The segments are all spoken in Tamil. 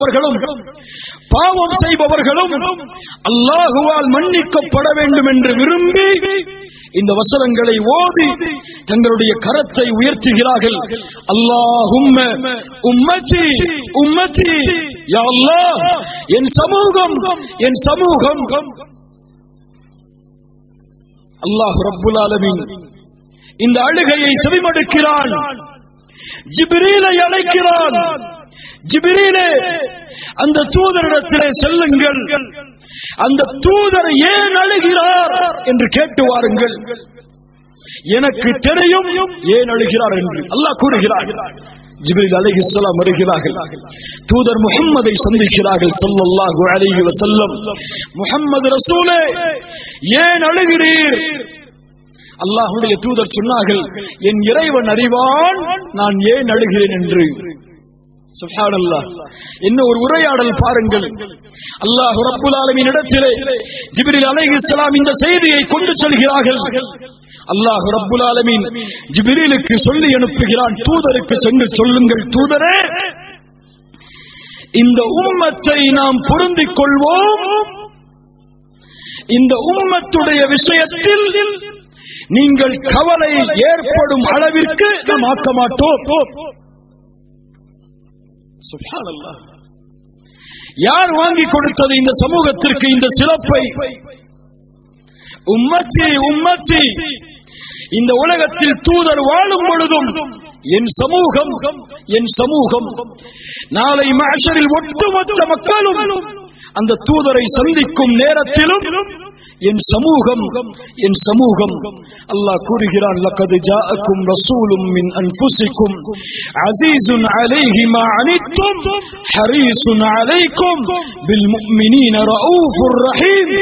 அவர்களும் பாவம் செய்பவர்களும் அல்லாஹுவால் மன்னிக்கப்பட வேண்டும் என்று விரும்பி இந்த வசனங்களை ஓதி தங்களுடைய கரத்தை உயர்த்துகிறார்கள் அல்லாஹும்ம உம்மச்சி உம்மச்சி யா அல்லாஹ் என் சமூகம் என் சமூகம் அல்லாஹ் ரப்புல் ஆலமீன் இந்த அழுகையை செவிமடுக்கிறான் ஜிப்ரீலை அழைக்கிறான் ஜிப்ரீலே அந்த தூதரிடத்திலே செல்லுங்கள் அந்த தூதர் ஏன் அழுகிறார் என்று கேட்டு வாருங்கள் எனக்கு தெரியும் ஏன் அழுகிறார் என்று அல்லாஹ் கூறுகிறார் ஜிப்ரீல் அலைஹிஸ்ஸலாம் வருகிறார்கள் தூதர் முகம்மதை சந்திக்கிறார்கள் ஸல்லல்லாஹு அலைஹி வஸல்லம் முஹம்மது ரசூலே ஏன் அழுகிறீர் அல்லாஹ்வுடைய தூதர் சொன்னார்கள் என் இறைவன் அறிவான் நான் ஏன் அழுகிறேன் என்று சுப்ஹானல்லாஹ் என்ன ஒரு உரையாடல் பாருங்கள் அல்லாஹ் ரப்புல் ஆலமீன் இடத்திலே ஜிப்ரீல் அலைஹிஸ்ஸலாம் இந்த செய்தியை கொண்டு செல்கிறார்கள் அல்லாஹ் ரப்புல் ஆலமீன் ஜிப்ரீலுக்கு சொல்லி அனுப்புகிறான் தூதருக்கு சென்று சொல்லுங்கள் தூதரே இந்த உம்மத்தை நாம் பொருந்திக் கொள்வோம் இந்த உம்மத்துடைய விஷயத்தில் நீங்கள் கவலை ஏற்படும் அளவிற்கு நாம் ஆக்க மாட்டோம் சுப்ஹானல்லாஹ். யார் வாங்கி கொடுத்தது இந்த சமூகத்திற்கு இந்த சிறப்பை உம்மச்சி உம்மச்சி இந்த உலகத்தில் தூதர் வாழும் பொழுதும் என் சமூகம் என் சமூகம் நாளை மஹ்ஷரில் ஒட்டுமொத்த மக்களும் அந்த தூதரை சந்திக்கும் நேரத்திலும் என் சமூகம் என் சமூகம் அல்லாஹ் கூறுகிறான் லக்கது ஜாஅக்கும் ரசூலும் மின் அன்ஃபுசிக்கும் அஸீஸுன் அலைஹி மா அனித்தும் ஹரீஸுன் அலைக்கும் பில் முஃமினீன ரഊஃபுர் ரஹீம்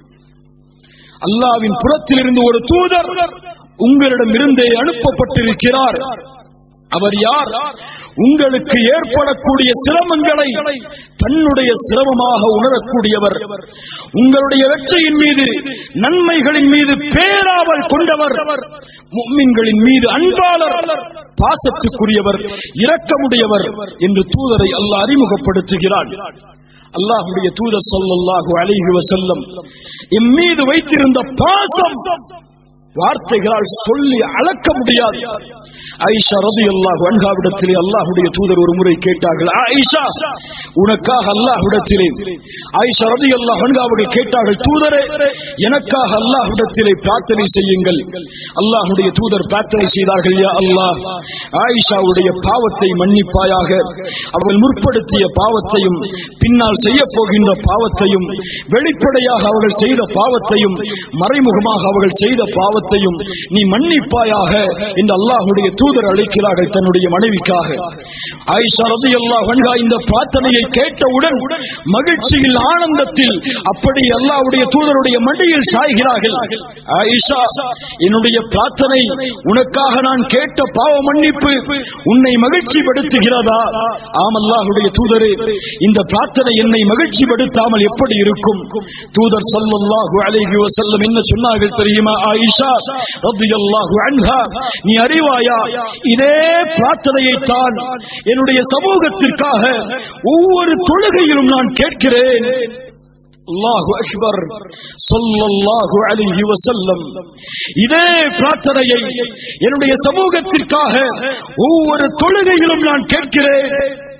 அல்லாவின் புறத்திலிருந்து ஒரு தூதர் உங்களிடம் இருந்தே அனுப்பப்பட்டிருக்கிறார் அவர் யார் உங்களுக்கு ஏற்படக்கூடிய சிரமங்களை தன்னுடைய சிரமமாக உணரக்கூடியவர் உங்களுடைய வெற்றியின் மீது நன்மைகளின் மீது பேராவல் கொண்டவர் முக்மின்களின் மீது அன்பாளர் பாசத்துக்குரியவர் இரக்கமுடையவர் என்று தூதரை அல்லாஹ் அறிமுகப்படுத்துகிறான் அல்லாஹுடைய தூதர் ஸல்லல்லாஹு அலைஹி வஸல்லம் எம் மீது வைத்திருந்த பாசம் வார்த்தைகளால் சொல்லி அளக்க முடியாது ஐஷா ரலியல்லாஹு அன்ஹாவிடத்திலே அல்லாஹ்வுடைய தூதர் ஒரு முறை கேட்டார்கள் ஆயிஷா உனக்காக அல்லாஹ்விடத்திலே ஆயிஷா ரலியல்லாஹு அன்ஹாவுடைய கேட்டார்கள் தூதரே எனக்காக அல்லாஹ்விடத்திலே பிரார்த்தனை செய்யுங்கள் அல்லாஹ்வுடைய தூதர் பிரார்த்தனை செய்தார்கள் யா அல்லாஹ் ஆயிஷாவுடைய பாவத்தை மன்னிப்பாயாக அவள் முற்படுத்திய பாவத்தையும் பின்னால் செய்ய போகின்ற பாவத்தையும் வெளிப்படையாக அவர்கள் செய்த பாவத்தையும் மறைமுகமாக அவர்கள் செய்த பாவத்தையும் நீ மன்னிப்பாயாக என்று அல்லாஹ்வுடைய தூதர் அழைக்கிறார்கள் தன்னுடைய மனைவிக்காக ஆயிஷா ரலியல்லாஹு அன்ஹா இந்த பிரார்த்தனையை கேட்டவுடன் மகிழ்ச்சியில் ஆனந்தத்தில் அப்படி அல்லாஹ்வுடைய தூதருடைய மடியில் சாய்கிறார்கள் ஆயிஷா என்னுடைய பிரார்த்தனை உனக்காக நான் கேட்ட பாவ மன்னிப்பு உன்னை மகிழ்ச்சி படுத்துகிறதா ஆம் அல்லாஹ்வுடைய தூதரே இந்த பிரார்த்தனை என்னை மகிழ்ச்சி படுத்தாமல் எப்படி இருக்கும் தூதர் ஸல்லல்லாஹு அலைஹி வஸல்லம் என்ன சொன்னார்கள் தெரியுமா ஆயிஷா ரலியல்லாஹு அன்ஹா நீ அறிவாயா இதே பிரார்த்தனையை தான் என்னுடைய சமூகத்திற்காக ஒவ்வொரு தொழுகையிலும் நான் கேட்கிறேன் அல்லாஹு அக்பர் ஸல்லல்லாஹு அலைஹி வஸல்லம் இதே பிரார்த்தனையை என்னுடைய சமூகத்திற்காக ஒவ்வொரு தொழுகையிலும் நான் கேட்கிறேன்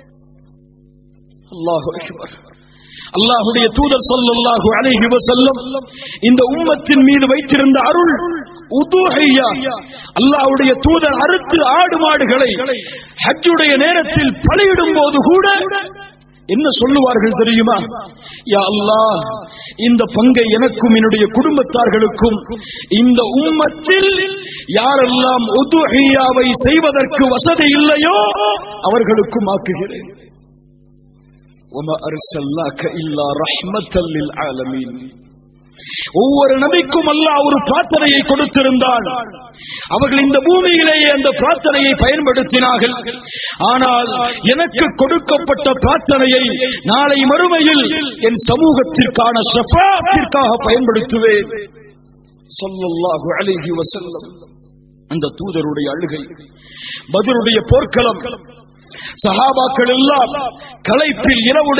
அல்லாஹு அக்பர் அல்லாஹுடைய தூதர் ஸல்லல்லாஹு அலைஹி வஸல்லம் இந்த உம்மத்தின் மீது வைத்திருந்த அருள் உதுஹையா அல்லாஹ்வுடைய தூதர் அறுத்து ஆடு மாடுகளை ஹஜ்ஜுடைய நேரத்தில் பலியிடும் போது கூட என்ன சொல்லுவார்கள் தெரியுமா யா அல்லாஹ் இந்த பங்கை எனக்கும் என்னுடைய குடும்பத்தார்களுக்கும் இந்த உம்மத்தில் யாரெல்லாம் உதுஹியாவை செய்வதற்கு வசதி இல்லையோ அவர்களுக்கும் ஆக்குகிறேன் وما أرسلناك إلا رحمة للعالمين ஒவ்வொரு நபிக்கும் அல்லாஹ் ஒரு பிரார்த்தனையை கொடுத்திருந்தான் அவர்கள் இந்த பூமியிலேயே அந்த பிரார்த்தனையை பயன்படுத்தினார்கள் ஆனால் எனக்கு கொடுக்கப்பட்ட பிரார்த்தனையை நாளை மறுமையில் என் சமூகத்திற்கான ஷஃபாத்திற்காக பயன்படுத்துவேன் ஸல்லல்லாஹு அலைஹி வஸல்லம் அந்த தூதருடைய அழுகை பதருடைய போர்க்களம் சஹாபாக்கள் எல்லாம் களைப்பில் இரவுடைய